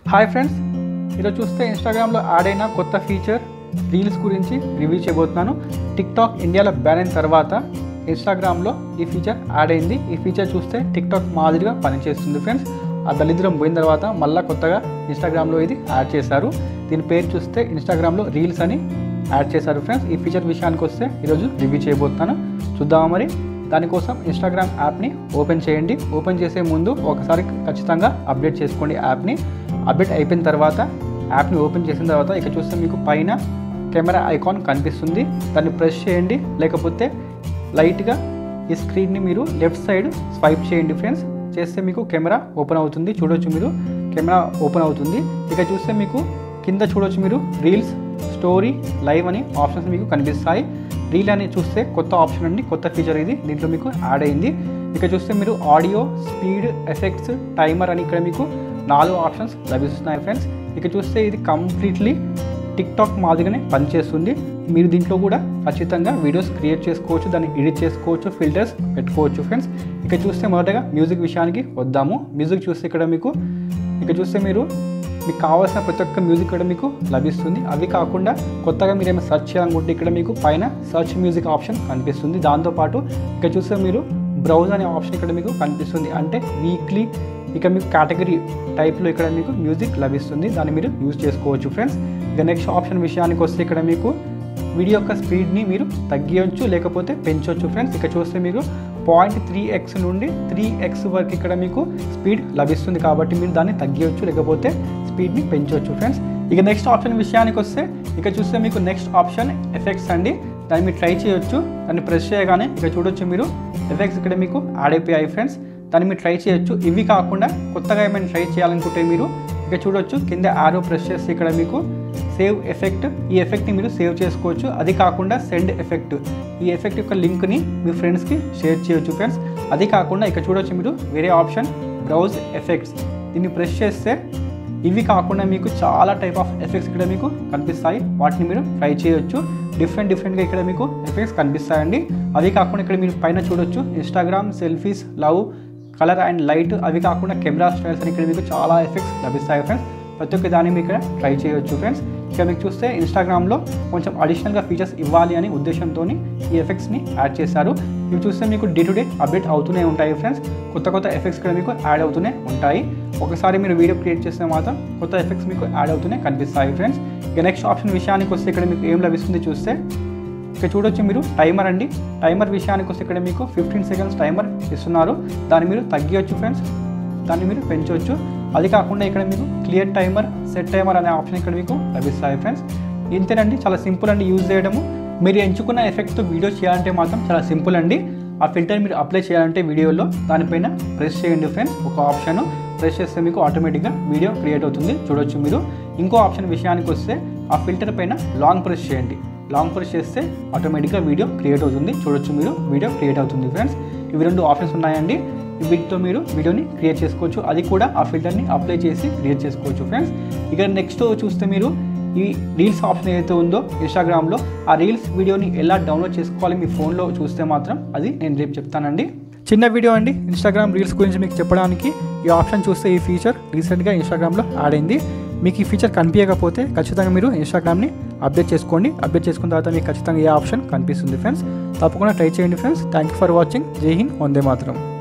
hi friends ఈరోజు చూస్తే ఇన్స్టాగ్రామ్లో యాడ్ అయిన కొత్త ఫీచర్ రీల్స్ గురించి రివ్యూ చేయబోతున్నాను టిక్టాక్ ఇండియాలో బ్యాన్ అయిన తర్వాత ఇన్స్టాగ్రామ్లో ఈ ఫీచర్ యాడ్ అయింది ఈ ఫీచర్ చూస్తే టిక్టాక్ మాదిరిగా పనిచేస్తుంది ఫ్రెండ్స్ ఆ దళిద్రం పోయిన తర్వాత మళ్ళీ కొత్తగా ఇన్స్టాగ్రామ్లో ఇది యాడ్ చేశారు దీని పేరు చూస్తే ఇన్స్టాగ్రామ్లో రీల్స్ అని యాడ్ చేశారు ఫ్రెండ్స్ ఈ ఫీచర్ విషయానికి వస్తే ఈరోజు రివ్యూ చేయబోతున్నాను చూద్దామా మరి దానికోసం ఇన్స్టాగ్రామ్ యాప్ని ఓపెన్ చేయండి ఓపెన్ చేసే ముందు ఒకసారి ఖచ్చితంగా అప్డేట్ చేసుకోండి యాప్ని అప్డేట్ అయిపోయిన తర్వాత యాప్ని ఓపెన్ చేసిన తర్వాత ఇక చూస్తే మీకు పైన కెమెరా ఐకాన్ కనిపిస్తుంది దాన్ని ప్రెస్ చేయండి లేకపోతే లైట్గా ఈ స్క్రీన్ని మీరు లెఫ్ట్ సైడ్ స్వైప్ చేయండి ఫ్రెండ్స్ చేస్తే మీకు కెమెరా ఓపెన్ అవుతుంది చూడొచ్చు మీరు కెమెరా ఓపెన్ అవుతుంది ఇక చూస్తే మీకు కింద చూడొచ్చు మీరు రీల్స్ స్టోరీ లైవ్ అని ఆప్షన్స్ మీకు కనిపిస్తాయి రీల్ అని చూస్తే కొత్త ఆప్షన్ అండి కొత్త ఫీచర్ ఇది దీంట్లో మీకు యాడ్ అయింది ఇక చూస్తే మీరు ఆడియో స్పీడ్ ఎఫెక్ట్స్ టైమర్ అని ఇక్కడ మీకు నాలుగు ఆప్షన్స్ లభిస్తున్నాయి ఫ్రెండ్స్ ఇక చూస్తే ఇది కంప్లీట్లీ టిక్టాక్ మాదిరిగానే పనిచేస్తుంది మీరు దీంట్లో కూడా ఖచ్చితంగా వీడియోస్ క్రియేట్ చేసుకోవచ్చు దాన్ని ఎడిట్ చేసుకోవచ్చు ఫిల్టర్స్ పెట్టుకోవచ్చు ఫ్రెండ్స్ ఇక చూస్తే మొదటగా మ్యూజిక్ విషయానికి వద్దాము మ్యూజిక్ చూస్తే ఇక్కడ మీకు ఇక చూస్తే మీరు మీకు కావాల్సిన ప్రతి ఒక్క మ్యూజిక్ ఇక్కడ మీకు లభిస్తుంది అవి కాకుండా కొత్తగా మీరు ఏమైనా సెర్చ్ చేయాలనుకుంటే ఇక్కడ మీకు పైన సెర్చ్ మ్యూజిక్ ఆప్షన్ కనిపిస్తుంది దాంతోపాటు ఇక చూస్తే మీరు బ్రౌజ్ అనే ఆప్షన్ ఇక్కడ మీకు కనిపిస్తుంది అంటే వీక్లీ ఇక మీకు కేటగిరీ టైప్లో ఇక్కడ మీకు మ్యూజిక్ లభిస్తుంది దాన్ని మీరు యూజ్ చేసుకోవచ్చు ఫ్రెండ్స్ ఇక నెక్స్ట్ ఆప్షన్ విషయానికి వస్తే ఇక్కడ మీకు వీడియో యొక్క స్పీడ్ని మీరు తగ్గించవచ్చు లేకపోతే పెంచవచ్చు ఫ్రెండ్స్ ఇక చూస్తే మీరు పాయింట్ త్రీ ఎక్స్ నుండి త్రీ ఎక్స్ వరకు ఇక్కడ మీకు స్పీడ్ లభిస్తుంది కాబట్టి మీరు దాన్ని తగ్గించవచ్చు లేకపోతే స్పీడ్ని పెంచవచ్చు ఫ్రెండ్స్ ఇక నెక్స్ట్ ఆప్షన్ విషయానికి వస్తే ఇక చూస్తే మీకు నెక్స్ట్ ఆప్షన్ ఎఫెక్ట్స్ అండి దాన్ని మీరు ట్రై చేయొచ్చు దాన్ని ప్రెస్ చేయగానే ఇక చూడొచ్చు మీరు ఎఫెక్ట్స్ ఇక్కడ మీకు యాడ్ అయిపోయాయి ఫ్రెండ్స్ దాన్ని మీరు ట్రై చేయొచ్చు ఇవి కాకుండా కొత్తగా ఏమైనా ట్రై చేయాలనుకుంటే మీరు ఇక చూడొచ్చు కింద ఆరో ప్రెస్ చేస్తే ఇక్కడ మీకు సేవ్ ఎఫెక్ట్ ఈ ఎఫెక్ట్ని మీరు సేవ్ చేసుకోవచ్చు అది కాకుండా సెండ్ ఎఫెక్ట్ ఈ ఎఫెక్ట్ యొక్క లింక్ని మీ ఫ్రెండ్స్కి షేర్ చేయొచ్చు ఫ్రెండ్స్ అది కాకుండా ఇక్కడ చూడొచ్చు మీరు వేరే ఆప్షన్ బ్రౌజ్ ఎఫెక్ట్స్ దీన్ని ప్రెస్ చేస్తే ఇవి కాకుండా మీకు చాలా టైప్ ఆఫ్ ఎఫెక్ట్స్ ఇక్కడ మీకు కనిపిస్తాయి వాటిని మీరు ట్రై చేయొచ్చు డిఫరెంట్ డిఫరెంట్గా ఇక్కడ మీకు ఎఫెక్ట్స్ కనిపిస్తాయండి అవి కాకుండా ఇక్కడ మీరు పైన చూడొచ్చు Instagram selfies love colour and light అవి కాకుండా కెమెరా స్టైల్స్ అని ఇక్కడ మీకు చాలా ఎఫెక్ట్స్ లభిస్తాయి ఫ్రెండ్స్ ప్రతి ఒక్క దాన్ని మీకు ఇక్కడ ట్రై చేయొచ్చు ఫ్రెండ్స్ ఇక మీకు చూస్తే ఇన్స్టాగ్రామ్లో కొంచెం అడిషనల్గా ఫీచర్స్ ఇవ్వాలి అనే ఉద్దేశంతో ఈ ఎఫెక్ట్స్ని యాడ్ చేశారు ఇవి చూస్తే మీకు డే టు డే అప్డేట్ అవుతూనే ఉంటాయి ఫ్రెండ్స్ కొత్త కొత్త ఎఫెక్ట్స్ ఇక్కడ మీకు యాడ్ అవుతూనే ఉంటాయి ఒకసారి మీరు వీడియో క్రియేట్ చేస్తే మాత్రం కొత్త ఎఫెక్ట్స్ మీకు యాడ్ అవుతూనే కనిపిస్తాయి ఫ్రెండ్స్ ఇక నెక్స్ట్ ఆప్షన్ విషయానికి వస్తే ఇక్కడ మీకు ఏం లభిస్తుంది చూస్తే ఇక్కడ చూడొచ్చు మీరు టైమర్ అండి టైమర్ విషయానికి వస్తే ఇక్కడ మీకు ఫిఫ్టీన్ సెకండ్స్ టైమర్ ఇస్తున్నారు దాన్ని మీరు తగ్గియొచ్చు ఫ్రెండ్స్ దాన్ని మీరు పెంచవచ్చు అది కాకుండా ఇక్కడ మీకు క్లియర్ టైమర్ సెట్ టైమర్ అనే ఆప్షన్ ఇక్కడ మీకు లభిస్తాయి ఫ్రెండ్స్ ఇంతేనండి చాలా సింపుల్ అండి యూజ్ చేయడము మీరు ఎంచుకున్న ఎఫెక్ట్తో వీడియో చేయాలంటే మాత్రం చాలా సింపుల్ అండి ఆ ఫిల్టర్ మీరు అప్లై చేయాలంటే వీడియోలో దానిపైన ప్రెస్ చేయండి ఫ్రెండ్స్ ఒక ఆప్షన్ ప్రెస్ చేస్తే మీకు ఆటోమేటిక్గా వీడియో క్రియేట్ అవుతుంది చూడొచ్చు మీరు ఇంకో ఆప్షన్ విషయానికి వస్తే ఆ ఫిల్టర్ పైన లాంగ్ ప్రెస్ చేయండి లాంగ్ ప్రెస్ చేస్తే ఆటోమేటిక్గా వీడియో క్రియేట్ అవుతుంది చూడొచ్చు మీరు వీడియో క్రియేట్ అవుతుంది ఫ్రెండ్స్ ఇవి రెండు ఆప్షన్స్ ఉన్నాయండి వీటితో మీరు వీడియోని క్రియేట్ చేసుకోవచ్చు అది కూడా ఆ ఫిల్టర్ని అప్లై చేసి క్రియేట్ చేసుకోవచ్చు ఫ్రెండ్స్ ఇక నెక్స్ట్ చూస్తే మీరు ఈ రీల్స్ ఆప్షన్ ఏదైతే ఉందో ఇన్స్టాగ్రామ్లో ఆ రీల్స్ వీడియోని ఎలా డౌన్లోడ్ చేసుకోవాలి మీ ఫోన్లో చూస్తే మాత్రం అది నేను రేపు చెప్తానండి చిన్న వీడియో అండి ఇన్స్టాగ్రామ్ రీల్స్ గురించి మీకు చెప్పడానికి ఈ ఆప్షన్ చూస్తే ఈ ఫీచర్ రీసెంట్గా ఇన్స్టాగ్రామ్లో యాడ్ అయింది మీకు ఈ ఫీచర్ కనిపించకపోతే ఖచ్చితంగా మీరు ఇన్స్టాగ్రామ్ని అప్డేట్ చేసుకోండి అప్డేట్ చేసుకున్న తర్వాత మీకు ఖచ్చితంగా ఏ ఆప్షన్ కనిపిస్తుంది ఫ్రెండ్స్ తప్పకుండా ట్రై చేయండి friends thank you for watching Jai Hind వందే మాత్రం